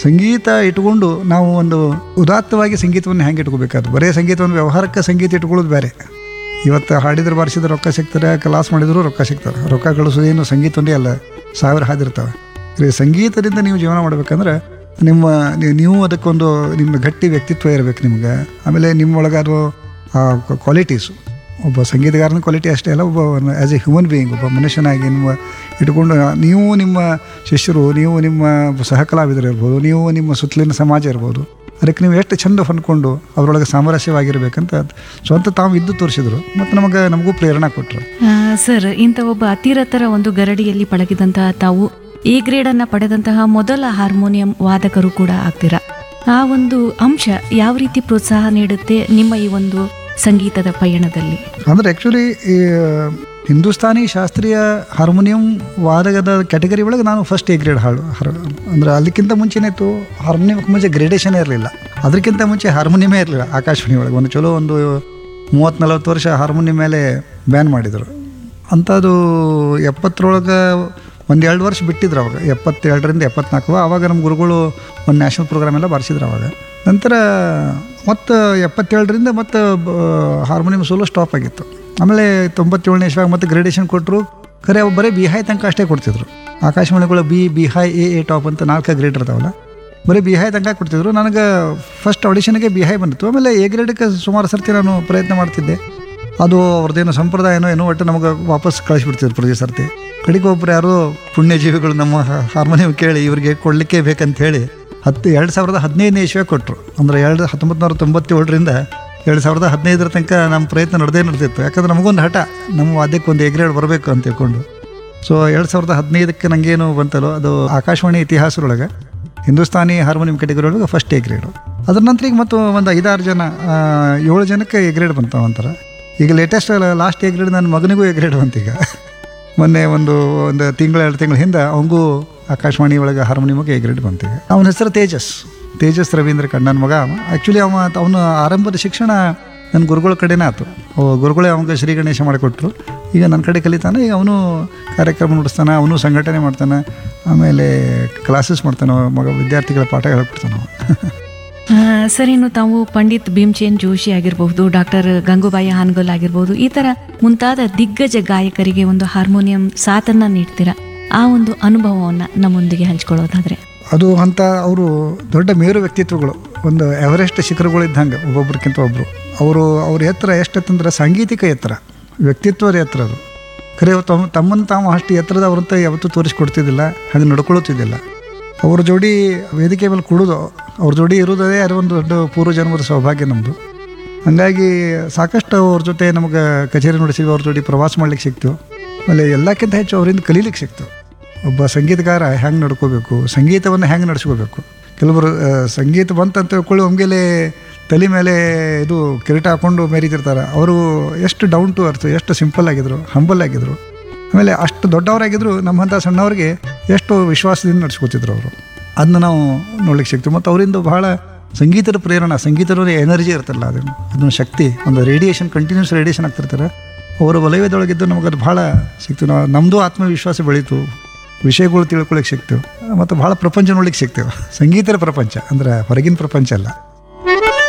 ಸಂಗೀತ ಇಟ್ಕೊಂಡು ನಾವು ಒಂದು ಉದಾತ್ತವಾಗಿ ಸಂಗೀತವನ್ನು ಹೆಂಗೆ ಇಟ್ಕೋಬೇಕಾದ್ರು ಬರೀ ಸಂಗೀತವನ್ನು ವ್ಯವಹಾರಕ್ಕೆ ಸಂಗೀತ ಇಟ್ಕೊಳ್ಳೋದು ಬೇರೆ ಇವತ್ತು ಹಾಡಿದ್ರೆ ಬಾರಿಸಿದ್ರೆ ರೊಕ್ಕ ಸಿಗ್ತಾರೆ ಕ್ಲಾಸ್ ಮಾಡಿದ್ರು ರೊಕ್ಕ ಸಿಗ್ತಾರೆ ರೊಕ್ಕ ಗಳಿಸೋದೇನು ಸಂಗೀತ ಒಂದೇ ಅಲ್ಲ ಸಾವಿರ ಹಾದಿರ್ತಾವೆ ಈ ಸಂಗೀತದಿಂದ ನೀವು ಜೀವನ ಮಾಡ್ಬೇಕಂದ್ರೆ ನಿಮ್ಮ ನೀವು- ನೀವು ಅದಕ್ಕೊಂದು ನಿಮ್ಮ ಗಟ್ಟಿ ವ್ಯಕ್ತಿತ್ವ ಇರಬೇಕು ನಿಮ್ಗೆ ಆಮೇಲೆ ನಿಮ್ಮೊಳಗೆ ಅದು ಕ್ವಾಲಿಟೀಸು ಒಬ್ಬ ಸಂಗೀತಗಾರನ ಕ್ವಾಲಿಟಿ ಅಷ್ಟೇ ಅಲ್ಲ ಒಬ್ಬ ಆ್ಯಸ್ ಎ ಹ್ಯೂಮನ್ ಬೀಯಿಂಗ್ ಒಬ್ಬ ಮನುಷ್ಯನಾಗಿ ನಿಮ್ಮ ಇಟ್ಕೊಂಡು ನೀವು ನಿಮ್ಮ ಶಿಷ್ಯರು ನೀವು ನಿಮ್ಮ ಸಹಕಲಾವಿದರು ಇರ್ಬೋದು ನೀವು ನಿಮ್ಮ ಸುತ್ತಲಿನ ಸಮಾಜ ಇರ್ಬೋದು ಅದಕ್ಕೆ ನೀವು ಎಷ್ಟು ಚಂದ ಹೊಂದ್ಕೊಂಡು ಅವರೊಳಗೆ ಸಾಮರಸ್ಯವಾಗಿರ್ಬೇಕಂತ ಸ್ವಂತ ತಾವು ಇದ್ದು ತೋರಿಸಿದ್ರು ಮತ್ತು ನಮಗೆ ನಮಗೂ ಪ್ರೇರಣೆ ಕೊಟ್ಟರು ಆ, ಸರ್ ಇಂಥ ಒಬ್ಬ ಅತಿರಥರ ಒಂದು ಗರಡಿಯಲ್ಲಿ ಪಳಗಿದಂತಹ ತಾವು ಎ ಗ್ರೇಡ್ ಅನ್ನ ಪಡೆದಂತಹ ಮೊದಲ ಹಾರ್ಮೋನಿಯಂ ವಾದಕರು ಕೂಡ ಆಗ್ತೀರಾ ಆ ಒಂದು ಅಂಶ ಯಾವ ರೀತಿ ಪ್ರೋತ್ಸಾಹ ನೀಡುತ್ತೆ ನಿಮ್ಮ ಈ ಒಂದು ಸಂಗೀತದ ಪಯಣದಲ್ಲಿ ಅಂದರೆ ಆ್ಯಕ್ಚುಲಿ ಈ ಹಿಂದೂಸ್ತಾನಿ ಶಾಸ್ತ್ರೀಯ ಹಾರ್ಮೋನಿಯಂ ವಾದಕದ ಕ್ಯಾಟಗರಿ ಒಳಗೆ ನಾನು ಫಸ್ಟ್ ಎ ಗ್ರೇಡ್ ಹಾಡು ಹರ ಅಂದರೆ ಅದಕ್ಕಿಂತ ಮುಂಚೆನೇ ಇತ್ತು ಹಾರ್ಮೋನಿಯಮಕ್ಕೆ ಮುಂಚೆ ಗ್ರೇಡೇಷನ್ ಇರಲಿಲ್ಲ ಅದಕ್ಕಿಂತ ಮುಂಚೆ ಹಾರ್ಮೋನಿಯಮೇ ಇರಲಿಲ್ಲ ಆಕಾಶವಾಣಿ ಒಳಗೆ ಒಂದು ಚಲೋ ಒಂದು ಮೂವತ್ತು ನಲವತ್ತು ವರ್ಷ ಹಾರ್ಮೋನಿಯಂ ಮೇಲೆ ಬ್ಯಾನ್ ಮಾಡಿದರು ಅಂಥದ್ದು ಎಪ್ಪತ್ತರೊಳಗೆ ಒಂದು ಎರಡು ವರ್ಷ ಬಿಟ್ಟಿದ್ರು ಅವಾಗ ಎಪ್ಪತ್ತೇಳರಿಂದ ಎಪ್ಪತ್ನಾಲ್ಕು ಆವಾಗ ನಮ್ಮ ಗುರುಗಳು ಒಂದು ನ್ಯಾಷನಲ್ ಪ್ರೋಗ್ರಾಮ್ ಎಲ್ಲ ಬಾರಿಸಿದ್ರು ಅವಾಗ ನಂತರ ಮತ್ತು ಎಪ್ಪತ್ತೇಳರಿಂದ ಮತ್ತು ಹಾರ್ಮೋನಿಯಂ ಸೋಲೋ ಸ್ಟಾಪ್ ಆಗಿತ್ತು ಆಮೇಲೆ ತೊಂಬತ್ತೇಳನೇ ಇಸ್ವಾಗ ಮತ್ತೆ ಗ್ರೇಡೇಷನ್ ಕೊಟ್ಟರು ಖರೆ ಅವು ಬರೀ ಬಿ ಹೈ ತನಕ ಅಷ್ಟೇ ಕೊಡ್ತಿದ್ರು ಆಕಾಶವಾಣಿಗಳು B B high A A top ಅಂತ ನಾಲ್ಕು ಗ್ರೇಡ್ ಇರ್ತಾವಲ್ಲ ಬರೀ ಬಿ ಹೈ ತನಕ ಕೊಡ್ತಿದ್ರು ನನಗೆ ಫಸ್ಟ್ ಆಡಿಷನ್ಗೆ ಬಿ ಹೈ ಬಂದಿತ್ತು ಆಮೇಲೆ ಎ ಗ್ರೇಡ್ಗೆ ಸುಮಾರು ಸರ್ತಿ ನಾನು ಪ್ರಯತ್ನ ಮಾಡ್ತಿದ್ದೆ ಅದು ಅವ್ರದ್ದೇನೋ ಸಂಪ್ರದಾಯನೋ ಏನೋ ಒಟ್ಟು ನಮಗೆ ವಾಪಸ್ ಕಳಿಸ್ಬಿಡ್ತಿದ್ರು ಪ್ರತಿ ಸರ್ತಿ ಕಡೆಗೆ ಒಬ್ರು ಯಾರೋ ಪುಣ್ಯಜೀವಿಗಳು ನಮ್ಮ ಹ- ಹಾರ್ಮೋನಿಯಂ ಕೇಳಿ ಇವ್ರಿಗೆ ಕೊಡಲಿಕ್ಕೆ ಬೇಕಂತ ಹೇಳಿ ಹತ್ತು ಎರಡು ಸಾವಿರದ ಹದಿನೈದನೇ ಇಸ್ವಿ ಕೊಟ್ಟರು ಅಂದರೆ ಎರಡು ಹತ್ತೊಂಬತ್ತು ನೂರ ತೊಂಬತ್ತೇಳರಿಂದ ಎರಡು ಸಾವಿರದ ಹದಿನೈದರ ತನಕ ನಮ್ಮ ಪ್ರಯತ್ನ ನಡೆದೇ ನಡೆದಿತ್ತು ಯಾಕಂದ್ರೆ ನಮಗೊಂದು ಹಠ ನಮ್ಮ ವಾದ್ಯಕ್ಕೆ ಒಂದು ಎ ಗ್ರೇಡ್ ಬರಬೇಕು ಅಂತ ತಿಳ್ಕೊಂಡು ಸೊ ಎರಡು ಸಾವಿರದ ಹದಿನೈದಕ್ಕೆ ನನಗೇನು ಬಂತಲ್ಲೋ ಅದು ಆಕಾಶವಾಣಿ ಇತಿಹಾಸದೊಳಗೆ ಹಿಂದೂಸ್ತಾನಿ ಹಾರ್ಮೋನಿಯಂ ಕೆಟಗರಿ ಒಳಗೆ ಫಸ್ಟ್ ಎ ಗ್ರೇಡು ಅದ್ರ ನಂತರ ಈಗ ಮತ್ತು ಒಂದು ಐದಾರು ಜನ ಆ, ಏಳು ಜನಕ್ಕೆ ಎ ಗ್ರೇಡ್ ಬಂತಾವ ಒಂಥರ ಈಗ ಲೇಟೆಸ್ಟ್ ಲಾಸ್ಟ್ ಎ ಗ್ರೇಡ್ ನನ್ನ ಮಗನಿಗೂ ಎ ಗ್ರೇಡ್ ಬಂತೀಗ ಮೊನ್ನೆ ಒಂದು ಒಂದು ತಿಂಗಳ ಎರಡು ತಿಂಗಳ ಹಿಂದೆ ಅವಂಗೂ ಆಕಾಶವಾಣಿ ಒಳಗೆ ಹಾರ್ಮೋನಿಯಮ್ಗೆ ಎ ಗ್ರೇಡ್ ಬಂತೀಗ ಅವನ ಹೆಸರು ತೇಜಸ್ ತೇಜಸ್ ರವೀಂದ್ರ ಕಣ್ಣನ ಮಗ ಆ್ಯಕ್ಚುಲಿ ಅವ ಅವನ ಆರಂಭದ ಶಿಕ್ಷಣ ನನ್ನ ಗುರುಗಳ ಕಡೆನೇ ಆಯ್ತು ಅವ ಗುರುಗಳೇ ಅವಂಗೆ ಶ್ರೀ ಗಣೇಶ ಮಾಡಿಕೊಟ್ರು ಈಗ ನನ್ನ ಕಡೆ ಕಲಿತಾನೆ ಈಗ ಅವನು ಕಾರ್ಯಕ್ರಮ ನಡೆಸ್ತಾನೆ ಅವನು ಸಂಘಟನೆ ಮಾಡ್ತಾನೆ ಆಮೇಲೆ ಕ್ಲಾಸಸ್ ಮಾಡ್ತಾನೆ ಅವ ಮಗ ವಿದ್ಯಾರ್ಥಿಗಳ ಪಾಠ ಹೇಳ್ಕೊಡ್ತಾನೆ ಅವ ಆ, ಸರ್ ಇನ್ನು ತಾವು ಪಂಡಿತ್ ಭೀಮ್ಚೇನ್ ಜೋಶಿ ಆಗಿರಬಹುದು ಡಾಕ್ಟರ್ ಗಂಗೂಬಾಯಿ ಹಾನ್ಗಲ್ ಆಗಿರ್ಬೋದು ಈ ತರ ಮುಂತಾದ ದಿಗ್ಗಜ ಗಾಯಕರಿಗೆ ಒಂದು ಹಾರ್ಮೋನಿಯಂ ಸಾಥನ್ನ ನೀಡ್ತೀರಾ ಆ ಒಂದು ಅನುಭವವನ್ನ ನಮ್ಮೊಂದಿಗೆ ಹಂಚ್ಕೊಳ್ಳೋದಾದ್ರೆ ಅದು ಅಂತ ಅವರು ದೊಡ್ಡ ಮೇರು ವ್ಯಕ್ತಿತ್ವಗಳು ಒಂದು ಎವರೆಸ್ಟ್ ಶಿಖರಗಳು ಇದ್ದಂಗೆ ಒಬ್ಬೊಬ್ರಿಗಿಂತ ಒಬ್ಬರು ಅವರು ಅವ್ರ ಎತ್ತರ ಎಷ್ಟಂತಂದ್ರೆ ಸಾಂಗೀತಿಕ ಎತ್ತರ ವ್ಯಕ್ತಿತ್ವದ ಎತ್ತರ ಅದು ಖರೆ ತಮ್ಮ ತಮ್ಮನ್ನು ತಾವು ಅಷ್ಟು ಎತ್ತರದವ್ರಂತ ಯಾವತ್ತೂ ತೋರಿಸ್ಕೊಡ್ತಿದ್ದಿಲ್ಲ ಹಾಗೆ ನಡ್ಕೊಳ್ಳುತ್ತಿದ್ದಿಲ್ಲ ಅವ್ರ ಜೋಡಿ ವೇದಿಕೆ ಮೇಲೆ ಕುಡಿದು ಅವ್ರ ಜೋಡಿ ಇರೋದೇ ಅದು ಒಂದು ದೊಡ್ಡ ಪೂರ್ವ ಜನ್ಮದ ಸೌಭಾಗ್ಯ ನಮ್ಮದು ಹಾಗಾಗಿ ಸಾಕಷ್ಟು ಅವ್ರ ಜೊತೆ ನಮಗೆ ಕಚೇರಿ ನಡೆಸಿದ್ವಿ ಅವ್ರ ಜೋಡಿ ಪ್ರವಾಸ ಮಾಡ್ಲಿಕ್ಕೆ ಸಿಕ್ತು ಆಮೇಲೆ ಎಲ್ಲಕ್ಕಿಂತ ಹೆಚ್ಚು ಅವರಿಂದ ಕಲೀಲಿಕ್ಕೆ ಸಿಕ್ತು ಒಬ್ಬ ಸಂಗೀತಗಾರ ಹೆಂಗೆ ನಡ್ಕೋಬೇಕು ಸಂಗೀತವನ್ನು ಹೆಂಗೆ ನಡೆಸ್ಕೋಬೇಕು ಕೆಲವರು ಆ, ಸಂಗೀತ ಬಂತಂತ ತಿಳ್ಕೊಳ್ಳಿ ಒಮ್ಗೆಲೆ ತಲೆ ಮೇಲೆ ಇದು ಕಿರೀಟ ಹಾಕೊಂಡು ಮೆರೀತಿರ್ತಾರೆ ಅವರು ಎಷ್ಟು ಡೌನ್ ಟು ಅರ್ತ್ ಎಷ್ಟು ಸಿಂಪಲ್ ಆಗಿದ್ರು ಹಂಬಲ್ ಆಗಿದ್ರು ಆಮೇಲೆ ಅಷ್ಟು ದೊಡ್ಡವರಾಗಿದ್ರು ನಮ್ಮಂಥ ಸಣ್ಣವ್ರಿಗೆ ಎಷ್ಟು ವಿಶ್ವಾಸದಿಂದ ನಡೆಸ್ಕೊತಿದ್ರು ಅವರು ಅದನ್ನ ನಾವು ನೋಡ್ಲಿಕ್ಕೆ ಸಿಕ್ತು ಮತ್ತು ಅವರಿಂದ ಬಹಳ ಸಂಗೀತದ ಪ್ರೇರಣೆ ಸಂಗೀತದ ಎನರ್ಜಿ ಇರ್ತಲ್ಲ ಅದನ್ನು ಅದೊಂದು ಶಕ್ತಿ ಒಂದು ರೇಡಿಯೇಷನ್ ಕಂಟಿನ್ಯೂಸ್ ರೇಡಿಯೇಷನ್ ಆಗ್ತಿರ್ತಾರೆ ಅವರ ವಲಯದೊಳಗಿದ್ದು ನಮಗೆ ಅದು ಭಾಳ ಸಿಕ್ತು ನಾವು ನಮ್ಮದು ಆತ್ಮವಿಶ್ವಾಸ ಬೆಳೀತು ವಿಷಯಗಳು ತಿಳ್ಕೊಳಕ್ಕೆ ಸಿಕ್ತು ಮತ್ತು ಭಾಳ ಪ್ರಪಂಚ ನೋಡ್ಲಿಕ್ಕೆ ಸಿಗ್ತೇವೆ ಸಂಗೀತದ ಪ್ರಪಂಚ ಅಂದ್ರೆ ಹೊರಗಿನ ಪ್ರಪಂಚ ಅಲ್ಲ